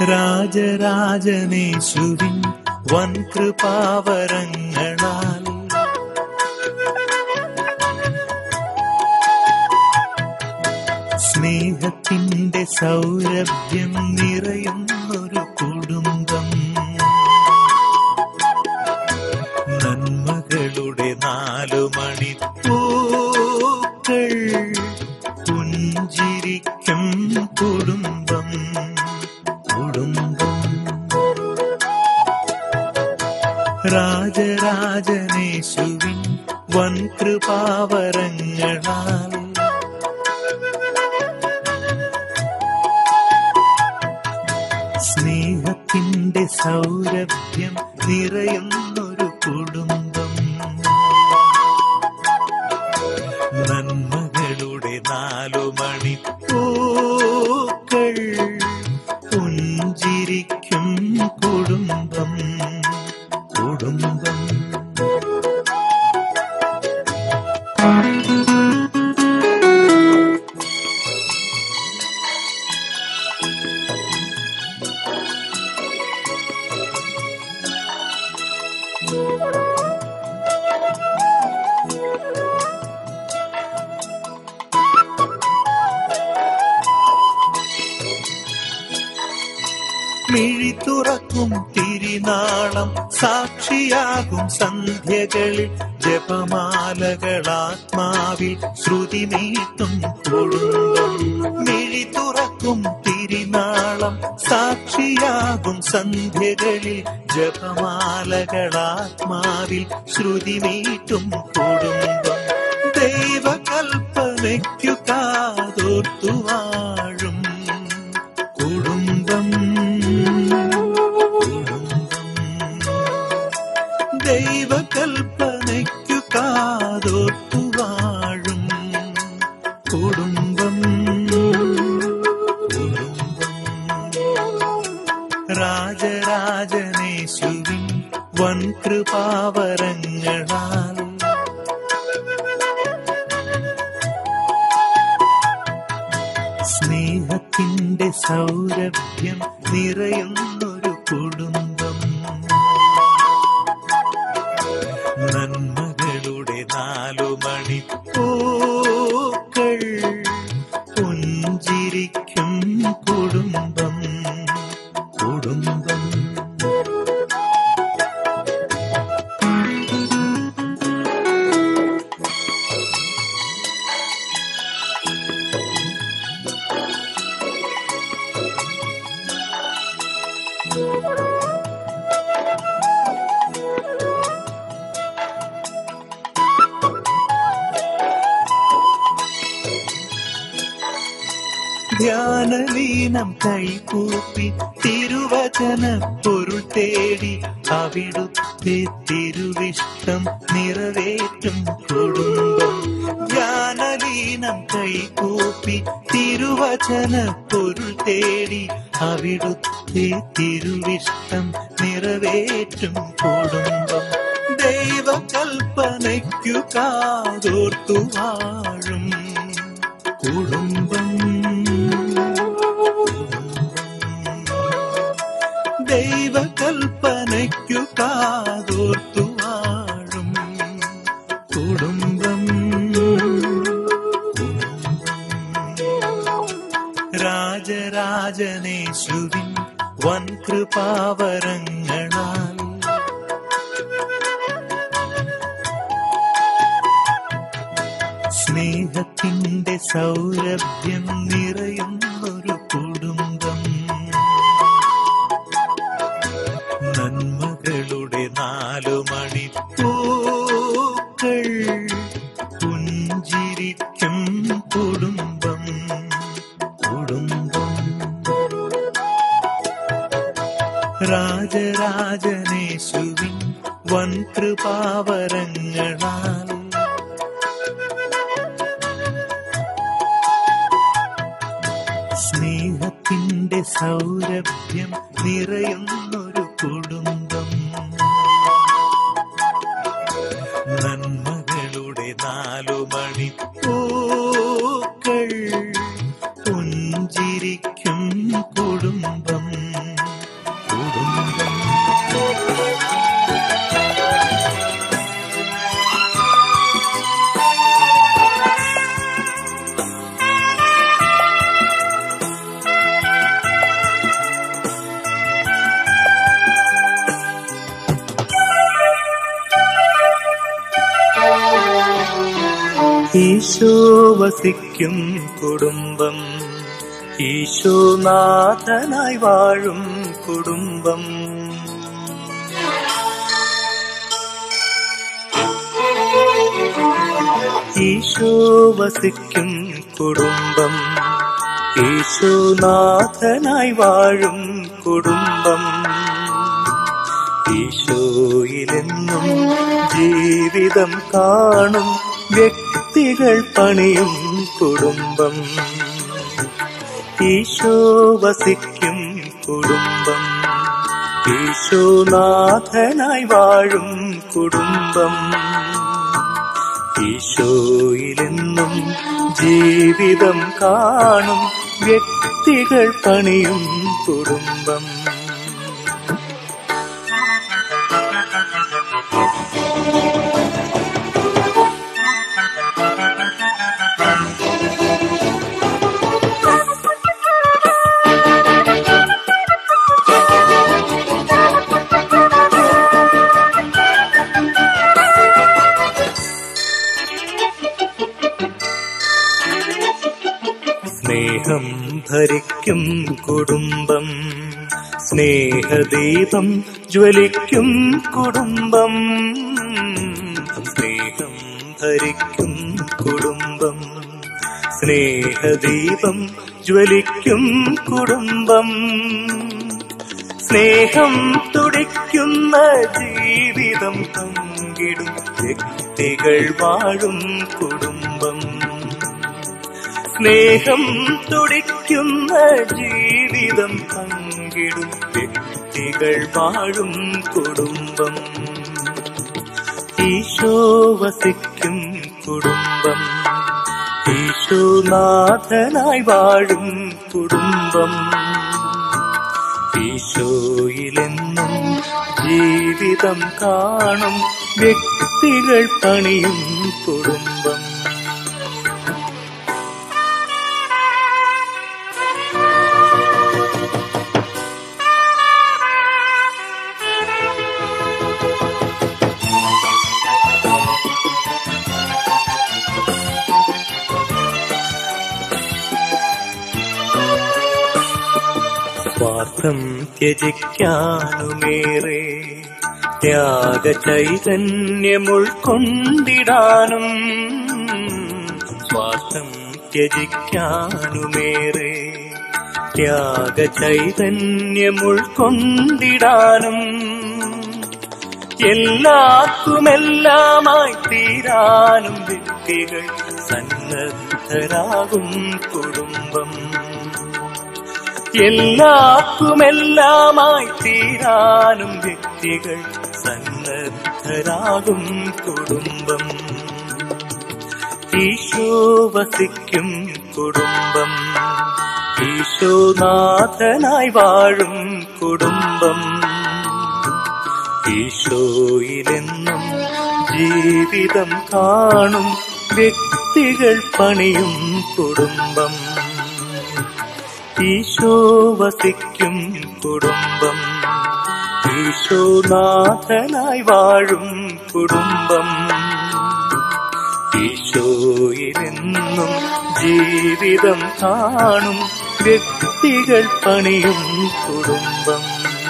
രാജരാജനേശുവിൻ വൻ കൃപാവരങ്ങളാൽ സ്നേഹത്തിന്റെ സൗരഭ്യം നിറയുന്നൊരു കുടുംബം നന്മകളുടെ നാലു മണിപ്പൂക്കൾ പുഞ്ചിരിക്കും കുടുംബം കുടുംബം രാജരാജനേശുവിൻ വൻ കൃപാവരങ്ങളാൽ സ്നേഹത്തിന്റെ സൗരഭ്യം നിറയുന്നൊരു കുടുംബം നന്മകളുടെ നാലു മണിപ്പൂക്കൾ പുഞ്ചിരിക്കും കുടുംബം കുടുംബം മിഴി തുറക്കും തിരിനാളം സാക്ഷിയാകും സന്ധ്യകളിൽ ജപമാലകളാത്മാവിൽ ശ്രുതി നീട്ടും കുടുംബം മിഴി തുറക്കും തിരിനാളം സാക്ഷിയാകും സന്ധ്യകളിൽ ജപമാലകളാത്മാവിൽ ശ്രുതി നീട്ടും കുടുംബം ദൈവകൽപ്പനയ്ക്കു കാതോർത്തു വാഴും കുടുംബം കുടുംബം ദൈവകൽപ്പനയ്ക്കു കാതോർത്തു വാഴും കുടുംബം കുടുംബം രാജരാജനേശുവിൻ വൻ കൃപാവരങ്ങളാൽ സ്നേഹത്തിന്റെ സൗരഭ്യം നിറയുന്നൊരു കുടുംബം നന്മകളുടെ നാലു മണിപ്പൂക്കൾ പുഞ്ചിരിക്കും കുടുംബം കുടുംബം ധ്യാനലീനം കൈകൂപ്പി തിരുവചന പൊരുൾ തേടി അവിടുത്തെ തിരുവിഷ്ടം നിറവേറ്റും കുടുംബം ധ്യാനലീനം കൈകൂപ്പി തിരുവചന പൊരുൾ തേടി അവിടുത്തെ തിരുവിഷ്ടം നിറവേറ്റും കുടുംബം ദൈവകൽപ്പനയ്ക്കു കാതോർത്തു വാഴും കുടുംബം ദൈവകൽപ്പനയ്ക്കു കാതോർത്തു വാഴും കുടുംബം രാജരാജനേശുവിൻ വൻ കൃപാവരങ്ങളാൽ സ്നേഹത്തിന്റെ സൗരഭ്യം നിറയുന്നൊരു കുടുംബം നന്മകളുടെ നാലു മണിപ്പൂക്കൾ പുഞ്ചിരിക്കും കുടുംബം കുടുംബം രാജരാജനേശുവിൻ വൻ കൃപാവരങ്ങളാൽ സ്നേഹത്തിന്റെ സൗരഭ്യം നിറയുന്നൊരു കുടുംബം നന്മകളുടെ നാലു മണിപ്പൂക്കൾ പുഞ്ചിരിക്കും കുടുംബം ഈശോ വസിക്കും കുടുംബം ഈശോനാഥനായി വാഴും കുടുംബം ഈശോ വസിക്കും കുടുംബം ഈശോനാഥനായി വാഴും കുടുംബം ഈശോയിലെന്നും ജീവിതം കാണും വ്യക്തികൾ പണിയും കുടുംബം ഈശോ വസിക്കും കുടുംബം ഈശോനാഥനായി വാഴും കുടുംബം ഈശോയിലെന്നും ജീവിതം കാണും വ്യക്തികൾ പണിയും കുടുംബം സ്നേഹം ഭരിക്കും കുടുംബം സ്നേഹദീപം ജ്വലിക്കും കുടുംബം സ്നേഹം ഭരിക്കും കുടുംബം സ്നേഹദീപം ജ്വലിക്കും കുടുംബം സ്നേഹം തുടിക്കുന്ന ജീവിതം പങ്കിടും വ്യക്തികൾ വാഴും കുടുംബം സ്നേഹം തുടിക്കുന്ന ജീവിതം പങ്കിടും വ്യക്തികൾ വാഴും കുടുംബം ഈശോ വസിക്കും കുടുംബം ഈശോനാഥനായി വാഴും കുടുംബം ഈശോയിലെന്നും ജീവിതം കാണും വ്യക്തികൾ പണിയും കുടുംബം സ്വാർത്ഥം ത്യജിക്കാനുമേറെ ത്യാഗ ചൈതന്യമുൾക്കൊണ്ടിടാനും സ്വാർത്ഥം ത്യജിക്കാനുമേറെ ത്യാഗ ചൈതന്യമുൾക്കൊണ്ടിടാനും എല്ലാക്കുമെല്ലാമായി തീരാനും വ്യക്തികൾ സന്നദ്ധരാകും കുടുംബം എല്ലാക്കുമെല്ലാമായി തീരാനും വ്യക്തികൾ സന്നദ്ധരാകും കുടുംബം ഈശോ വസിക്കും കുടുംബം ഈശോനാഥനായി വാഴും കുടുംബം ഈശോയിലെന്നും ജീവിതം കാണും വ്യക്തികൾ പണിയും കുടുംബം ഈശോ വസിക്കും കുടുംബം ഈശോനാഥനായി വാഴും കുടുംബം ഈശോയിലെന്നും ജീവിതം കാണും വ്യക്തികൾ പണിയും കുടുംബം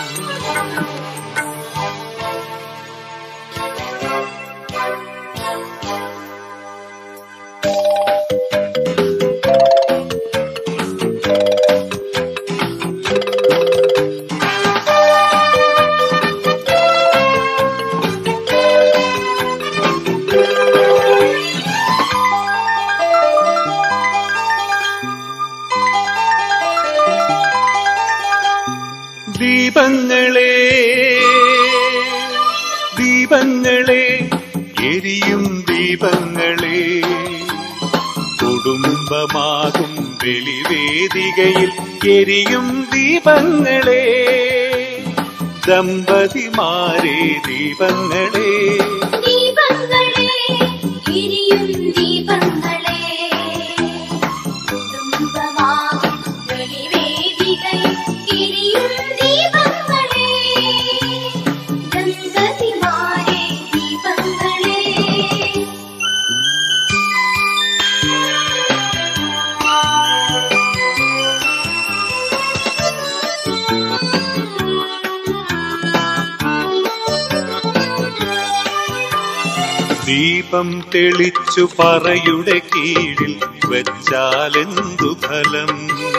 ദീപങ്ങളെ ദീപങ്ങളെ എരിയും ദീപങ്ങളെ കുടുംബമാകും ബലിവേദികയിൽ എരിയും ദീപങ്ങളെ ദമ്പതിമാരെ ദീപങ്ങളെ ദീപങ്ങളെ എരിയും ദീപങ്ങളെ കുടുംബമാകും വെളിവേദികയിൽ എരിയും ദീപങ്ങളെ ദമ്പതിമാരെ ദീപങ്ങളെ ദീപം തെളിച്ചു പറയുടെ കീഴിൽ വെച്ചാലെന്തു ഫലം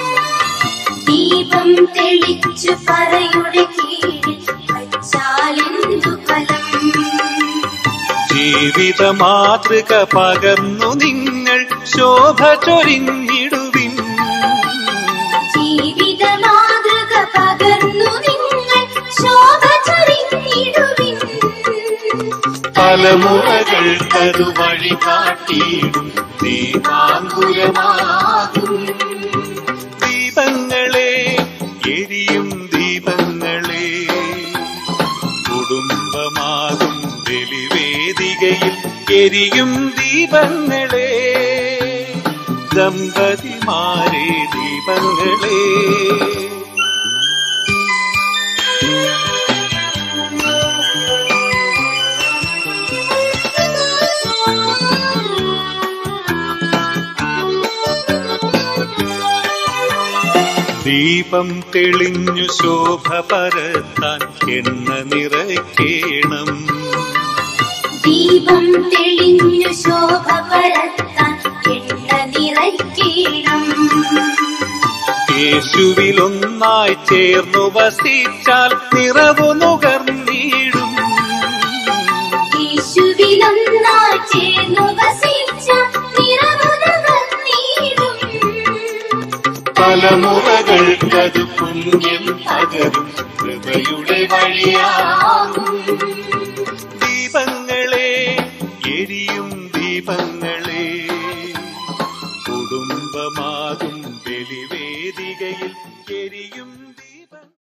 ദീപം തെളിച്ചു പറയുടെ കീഴിൽ വച്ചാലെന്തു ഫലം ജീവിത മാതൃക പകർന്നു നിങ്ങൾ ശോഭ ചൊരിഞ്ഞിടുവിൻ ജീവിത മാതൃക പകർന്നു നിങ്ങൾ ശോഭ ചൊരിഞ്ഞിടുവിൻ തലമുറകൾക്കതു വഴി കാട്ടിയിടും ദീപാങ്കുരമാകും ദീപങ്ങളെ എരിയും ദീപങ്ങളെ കുടുംബമാകും ബലിവേദികയിൽ എരിയും ദീപങ്ങളെ ദമ്പതിമാരെ ദീപങ്ങളെ ദീപം തെളിഞ്ഞു ശോഭ പരത്താൻ എണ്ണ നിറയ്ക്കേണം ദീപം തെളിഞ്ഞു ശോഭ പരത്താൻ എണ്ണ നിറയ്ക്കണം യേശുവിലൊന്നായി ചേർന്നു വസിച്ചാൽ നിറവു നുകർന്നിടും യേശുവിലൊന്നായി ചേർന്നു വസിച്ച നിറമുനകം നീടും തലമുറകൾക്കതു പുണ്യം പകരും കൃപയുടെ വഴിയാ